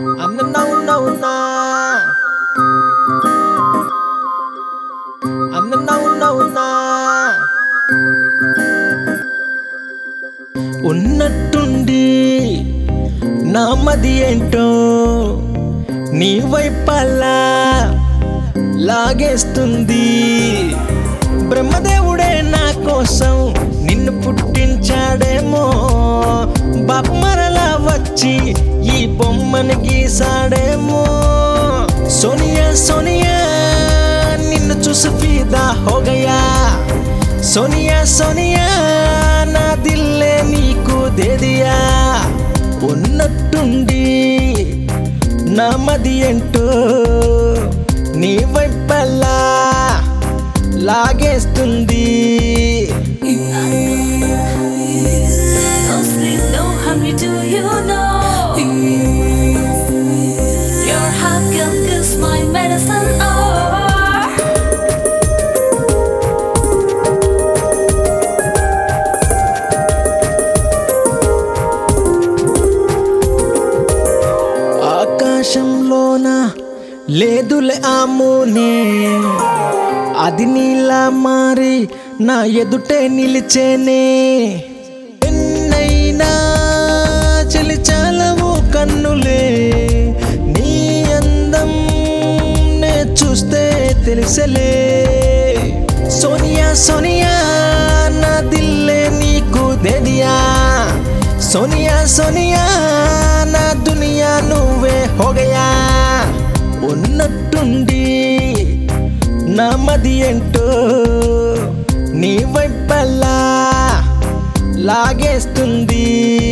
అన్న నవ్వునవునా అన్న నవ్వునవునా ఉన్నట్టుండి నా మది ఏంటో నీ వైపల్లా లాగేస్తుంది బ్రహ్మదేవుడే నా కోసం నిన్ను పుట్టించాడేమో బొమ్మరలా వచ్చి ఈ బొమ్మను గీసాడేమో సోనియా సోనియా నిన్ను చూసి ఫీదా హోగయా సోనియా సోనియా నా దిల్లే నీకు దేదియా ఉన్నట్టుండి నా మది ఏంటో నీ వైపల్లా లాగేస్తుంది No sleep, no hungry, do you know? Your heart can kiss my medicine. Oh. ఆకాశంలోన లేదులే ఆ మూనే అది నీలా మారి నా ఎదుటే నిలిచేనే ఎన్నైనా చలిచాలవు కన్నులే నీ అందం నే చూస్తే తెలిసలే సోనియా సోనియా నా దిల్లే నీకు దేదియా సోనియా సోనియా నా దునియా నువ్వే హోగయా ఉన్నట్టుండి నా మది ఏంటో నీ వైపల్లా లాగేస్తుంది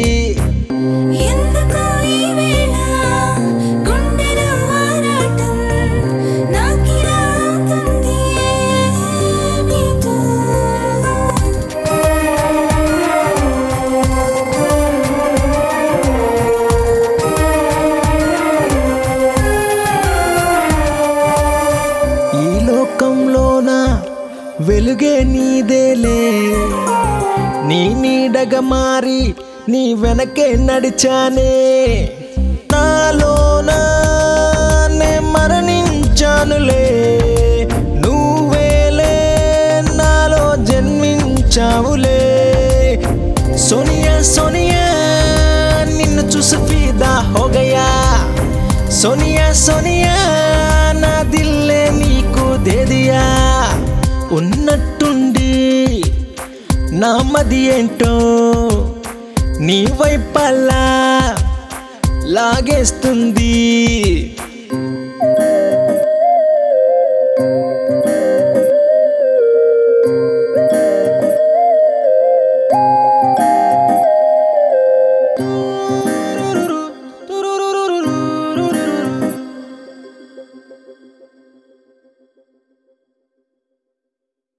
ఎందుకో ఈ వేళ గుండెలో ఆరాటం నాకిలా అవుతుంది నీతో. ఈ లోకంలోన వెలుగే నీదేలే నీ నీడగా మారి నీ వెనకే నడిచానే నాలోన నే మరణించానులే నువ్వేలే నాలో జన్మించావులే సోనియా సోనియా నిన్ను చూసి ఫీదా హోగయా సోనియా సోనియా నా దిల్లే నీకు దేదియా ఉన్నట్టుండి నా మది ఏంటో నీ వైపల్లా లాగేస్తుంది